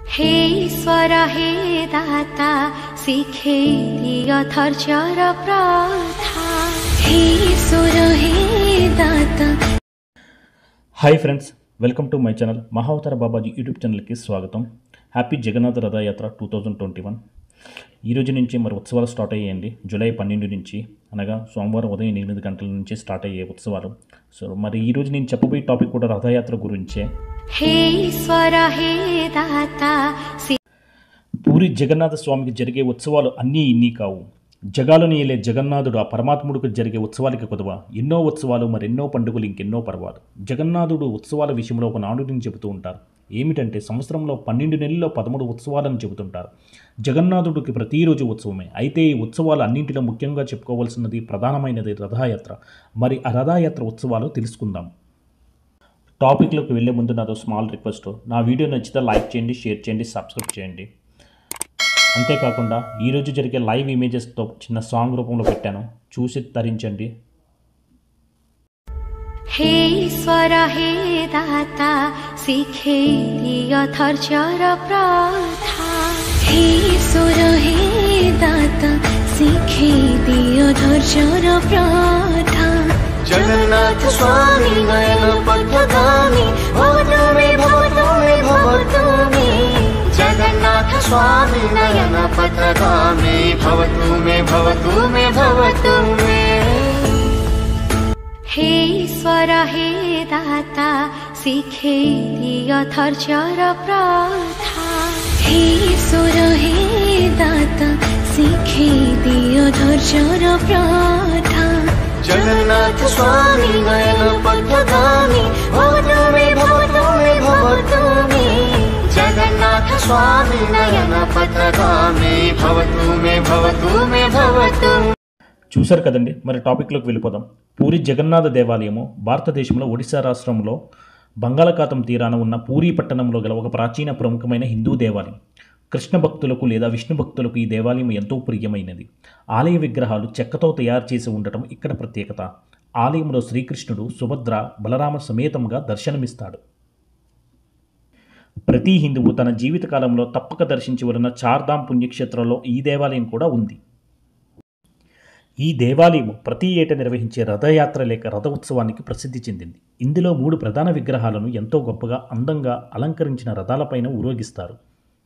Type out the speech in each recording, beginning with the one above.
हे ईश्वर हे दाता शिखेदिय थर्चर प्रथा हे ईश्वर हे दाता hi friends welcome to my channel Mahavatar Babaji YouTube ఛానల్కి స్వాగతం happy Jagannath Rathayatra two thousand twenty one ఈ రోజు నుంచి మరి ఉత్సవాలు స్టార్ట్ అయ్యాయండి జూలై పన్నెండు నుంచి అనగా సోమవారం ఉదయం ఎనిమిది గంటల నుంచి స్టార్ట్ అయ్యే ఉత్సవాలు సో మరి ఈ రోజు నేను చెప్పబోయే టాపిక్ కూడా రథయాత్ర గురించే हे ईश्वर हे दाता పూరి జగన్నాథ స్వామికి జరిగే ఉత్సవాలు అన్నీ ఇన్ని కావు జగాలను ఏలే జగన్నాథుడు ఆ పరమాత్ముడికి జరిగే ఉత్సవాలకి కొదవ ఎన్నో ఉత్సవాలు మరెన్నో పండుగలు ఇంకెన్నో పర్వాలు జగన్నాథుడు ఉత్సవాల విషయంలో ఒక నానుడిని చెబుతూ ఉంటారు ఏమిటంటే సంవత్సరంలో పన్నెండు నెలల్లో పదమూడు ఉత్సవాలను చెబుతుంటారు జగన్నాథుడికి ప్రతిరోజు ఉత్సవమే అయితే ఈ ఉత్సవాలు అన్నింటిలో ముఖ్యంగా చెప్పుకోవాల్సినది ప్రధానమైనది రథయాత్ర మరి ఆ రథయాత్ర ఉత్సవాలు తెలుసుకుందాం టాపిక్లోకి వెళ్ళే ముందు నాదో స్మాల్ రిక్వెస్ట్ నా వీడియో నచ్చితే లైక్ చేయండి షేర్ చేయండి సబ్స్క్రైబ్ చేయండి అంతేకాకుండా ఈరోజు జరిగే లైవ్ ఇమేజెస్తో చిన్న సాంగ్ రూపంలో పెట్టాను చూసి తరించండి हे ईश्वर हे दाता शिखेदिय थर्चर प्रथा हे ईश्वर हे दाता शिखेदिय थर्चर प्रथा जगन्नाथ स्वामी नयन पथगामी भवतु मे भवतु मे भवतु मे जगन्नाथ स्वामी नयन पथगामी भवतु मे भवतु मे भवतु मे हे ईश्वर हे दाता शिखेदिय थर्चर प्रथा हे ईश्वर हे दाता शिखेदिय थर्चर प्रथा जगन्नाथ स्वामी नयन पथगामी भवतु मे भवतु मे भवतु मे जगन्नाथ स्वामी नयन पथगामी भवतु मे भवतु मे भवतु मे చూశారు కదండి మరి టాపిక్లోకి వెళ్ళిపోదాం పూరి జగన్నాథ దేవాలయము భారతదేశంలో ఒడిశా రాష్ట్రంలో బంగాళాఖాతం తీరాన ఉన్న పూరి పట్టణంలో గల ఒక ప్రాచీన ప్రముఖమైన హిందూ దేవాలయం కృష్ణ భక్తులకు లేదా విష్ణు భక్తులకు ఈ దేవాలయం ఎంతో ప్రియమైనది ఆలయ విగ్రహాలు చెక్కతో తయారు చేసి ఉండటం ఇక్కడ ప్రత్యేకత ఆలయంలో శ్రీకృష్ణుడు సుభద్ర బలరామ సమేతంగా దర్శనమిస్తాడు ప్రతి హిందువు తన జీవితకాలంలో తప్పక దర్శించవలన చార్ధామ్ పుణ్యక్షేత్రంలో ఈ దేవాలయం కూడా ఉంది ఈ దేవాలయం ప్రతి ఏటా నిర్వహించే రథయాత్ర లేక రథ ఉత్సవానికి ప్రసిద్ధి చెందింది ఇందులో మూడు ప్రధాన విగ్రహాలను ఎంతో గొప్పగా అందంగా అలంకరించిన రథాలపైన ఊరేగిస్తారు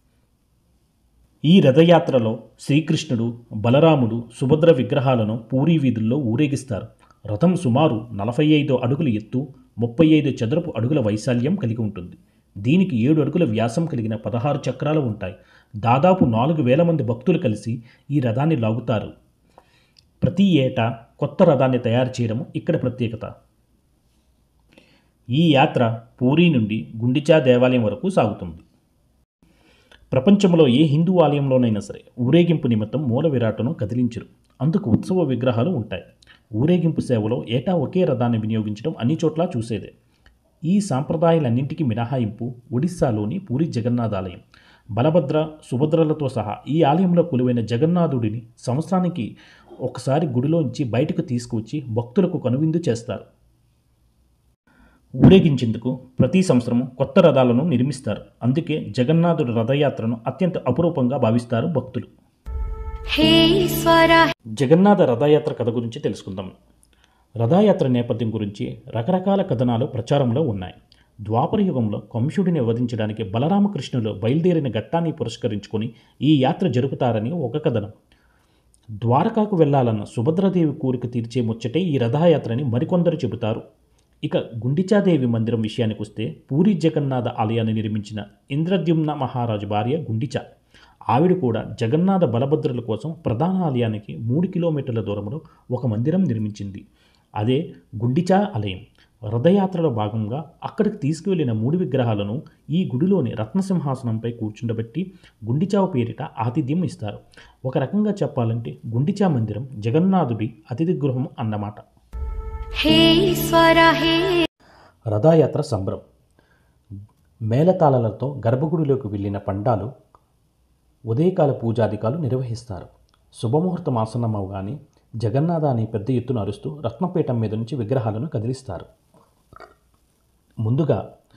ఈ రథయాత్రలో శ్రీకృష్ణుడు బలరాముడు సుభద్ర విగ్రహాలను పూరీ వీధుల్లో ఊరేగిస్తారు రథం సుమారు నలభై ఐదు అడుగుల ఎత్తు ముప్పై ఐదు చదరపు అడుగుల వైశాల్యం కలిగి ఉంటుంది దీనికి ఏడు అడుగుల వ్యాసం కలిగిన పదహారు చక్రాలు ఉంటాయి దాదాపు నాలుగు వేల మంది భక్తులు కలిసి ఈ రథాన్ని లాగుతారు ప్రతి ఏటా కొత్త రథాన్ని తయారు చేయడం ఇక్కడ ప్రత్యేకత ఈ యాత్ర పూరీ నుండి గుండిచా దేవాలయం వరకు సాగుతుంది ప్రపంచంలో ఏ హిందూ ఆలయంలోనైనా సరే ఊరేగింపు నిమిత్తం మూల విరాటను కదిలించరు అందుకు ఉత్సవ విగ్రహాలు ఉంటాయి ఊరేగింపు సేవలో ఏటా ఒకే రథాన్ని వినియోగించడం అన్ని చోట్ల చూసేదే ఈ సాంప్రదాయాలన్నింటికీ మినహాయింపు ఒడిస్సాలోని పూరి జగన్నాథాలయం బలభద్ర సుభద్రలతో సహా ఈ ఆలయంలో కొలువైన జగన్నాథుడిని సంవత్సరానికి ఒకసారి గుడిలోంచి బయటకు తీసుకువచ్చి భక్తులకు కనువిందు చేస్తారు ఊరేగించేందుకు ప్రతి సంవత్సరం కొత్త రథాలను నిర్మిస్తారు అందుకే జగన్నాథుడి రథయాత్రను అత్యంత అపురూపంగా భావిస్తారు భక్తులు हे ईश्वर జగన్నాథ రథయాత్ర కథ గురించి తెలుసుకుందాం రథయాత్ర నేపథ్యం గురించి రకరకాల కథనాలు ప్రచారంలో ఉన్నాయి ద్వాపర యుగంలో కంసుడిని వధించడానికి బలరామకృష్ణులు బయలుదేరిన ఘట్టాన్ని పురస్కరించుకొని ఈ యాత్ర జరుపుతారని ఒక కథనం ద్వారకాకు వెళ్లాలన్న సుభద్రదేవి కోరిక తీర్చే ముచ్చటే ఈ రథయాత్రని మరికొందరు చెబుతారు ఇక గుండిచాదేవి మందిరం విషయానికి వస్తే పూరి జగన్నాథ ఆలయాన్ని నిర్మించిన ఇంద్రద్యుమ్న మహారాజు భార్య గుండిచా ఆవిడ కూడా జగన్నాథ బలభద్రుల కోసం ప్రధాన ఆలయానికి మూడు కిలోమీటర్ల దూరంలో ఒక మందిరం నిర్మించింది అదే గుండిచా ఆలయం రథయాత్రలో భాగంగా అక్కడికి తీసుకువెళ్లిన మూడు విగ్రహాలను ఈ గుడిలోని రత్నసింహాసనంపై కూర్చుండబెట్టి గుండిచావు పేరిట ఆతిథ్యం ఇస్తారు ఒక రకంగా చెప్పాలంటే గుండిచా మందిరం జగన్నాథుడి అతిథి గృహం అన్నమాట हे ईश्वर हे రథయాత్ర సంబరం మేళతాళాలతో గర్భగుడిలోకి వెళ్ళిన పండాలు ఉదయకాల పూజాధికాలు నిర్వహిస్తారు శుభముహూర్తం ఆసన్నమవగానే జగన్నాథ అని పెద్ద ఎత్తున అరుస్తూ రత్నపీఠం మీద నుంచి విగ్రహాలను కదిలిస్తారు ముందుగా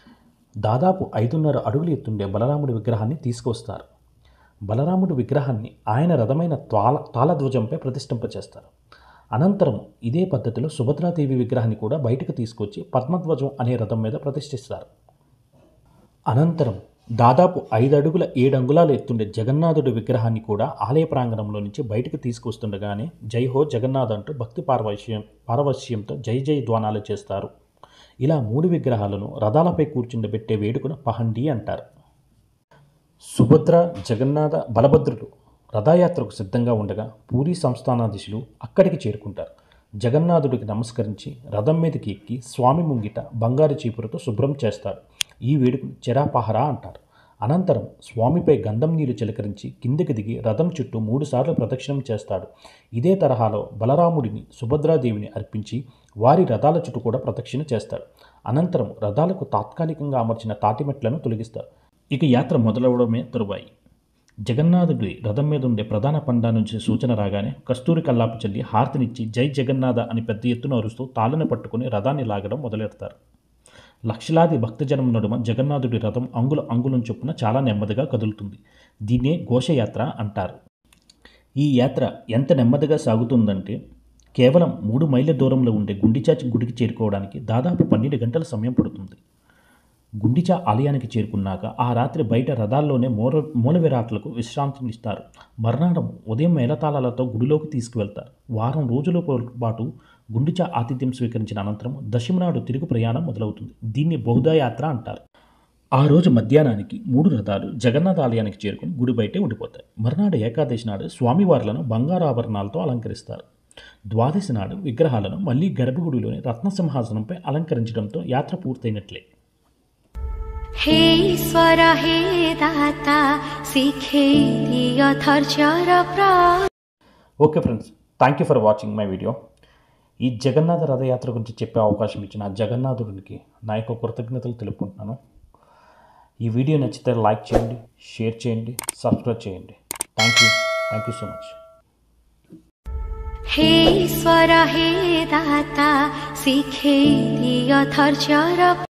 దాదాపు ఐదున్నర అడుగులు ఎత్తుండే బలరాముడి విగ్రహాన్ని తీసుకొస్తారు బలరాముడి విగ్రహాన్ని ఆయన రథమైన తాళ తాళధ్వజంపై ప్రతిష్ఠింపచేస్తారు అనంతరం ఇదే పద్ధతిలో సుభద్రాదేవి విగ్రహాన్ని కూడా బయటకు తీసుకొచ్చి పద్మధ్వజం అనే రథం మీద ప్రతిష్ఠిస్తారు అనంతరం దాదాపు ఐదు అడుగుల ఏడు అంగుళాలు ఎత్తుండే జగన్నాథుడి విగ్రహాన్ని కూడా ఆలయ ప్రాంగణంలో నుంచి బయటకు తీసుకొస్తుండగానే జై హో జగన్నాథ్ అంటూ భక్తి పారవశ్యం పారవశ్యంతో జై జై ధ్వానాలు చేస్తారు ఇలా మూడు విగ్రహాలను రథాలపై కూర్చుండబెట్టే వేడుకను పహండి అంటారు సుభద్ర జగన్నాథ బలభద్రులు రథయాత్రకు సిద్ధంగా ఉండగా పూరి సంస్థానాధీశులు అక్కడికి చేరుకుంటారు జగన్నాథుడికి నమస్కరించి రథం మీదకి ఎక్కి స్వామి ముంగిట బంగారు చీపురుతో శుభ్రం చేస్తాడు ఈ వేడుకను చెరాపహరా అంటారు అనంతరం స్వామిపై గంధం నీళ్లు చిలకరించి కిందికి దిగి రథం చుట్టూ మూడుసార్లు ప్రదక్షిణం చేస్తాడు ఇదే తరహాలో బలరాముడిని సుభద్రాదేవిని అర్పించి వారి రథాల చుట్టూ కూడా ప్రదక్షిణ చేస్తాడు అనంతరం రథాలకు తాత్కాలికంగా అమర్చిన తాటిమెట్లను తొలగిస్తారు ఇక యాత్ర మొదలవడమే తరువాయి జగన్నాథుడి రథం మీద ఉండే ప్రధాన పండా నుంచి సూచన రాగానే కస్తూరి కల్లాపు చల్లి హారతినిచ్చి జై జగన్నాథ అని పెద్ద ఎత్తున అరుస్తూ తాళ్ళను పట్టుకుని రథాన్ని లాగడం మొదలెడతారు లక్షలాది భక్తజనం నడుమ జగన్నాథుడి రథం అంగుల అంగుళం చొప్పున చాలా నెమ్మదిగా కదులుతుంది దీన్నే ఘోషయాత్ర అంటారు ఈ యాత్ర ఎంత నెమ్మదిగా సాగుతుందంటే కేవలం మూడు మైళ్ళ దూరంలో ఉండే గుండిచాచి గుడికి చేరుకోవడానికి దాదాపు పన్నెండు గంటల సమయం పడుతుంది గుండిచా ఆలయానికి చేరుకున్నాక ఆ రాత్రి బయట రథాల్లోనే మూల మూల విరాట్లకు విశ్రాంతినిస్తారు మర్నాడు ఉదయం మేళతాళాలతో గుడిలోకి తీసుకువెళ్తారు వారం రోజుల పాటు గుండిచా ఆతిథ్యం స్వీకరించిన అనంతరం దశమి నాడు తిరుగు ప్రయాణం మొదలవుతుంది దీన్ని బహుదా యాత్ర అంటారు ఆ రోజు మధ్యాహ్నానికి మూడు రథాలు జగన్నాథ ఆలయానికి చేరుకుని గుడి బయటే ఉండిపోతాయి మర్నాడు ఏకాదశి నాడు స్వామివార్లను బంగారు ఆభరణాలతో అలంకరిస్తారు ద్వాదశి నాడు విగ్రహాలను మళ్ళీ గర్భగుడిలోని రత్నసింహాసనంపై అలంకరించడంతో యాత్ర పూర్తయినట్లే हे ईश्वर हे दाता शिखेदिय थर्चर प्रा okay friends thank you for watching my video ఈ జగన్నాథ రథయాత్ర గురించి చెప్పే అవకాశం ఇచ్చిన ఆ జగన్నాథుడికి నా యొక్క కృతజ్ఞతలు తెలుపుకుంటున్నాను ఈ వీడియో నచ్చితే లైక్ చేయండి షేర్ చేయండి సబ్స్క్రైబ్ చేయండి thank you thank you so much हे ईश्वर हे दाता शिखेदिय थर्चर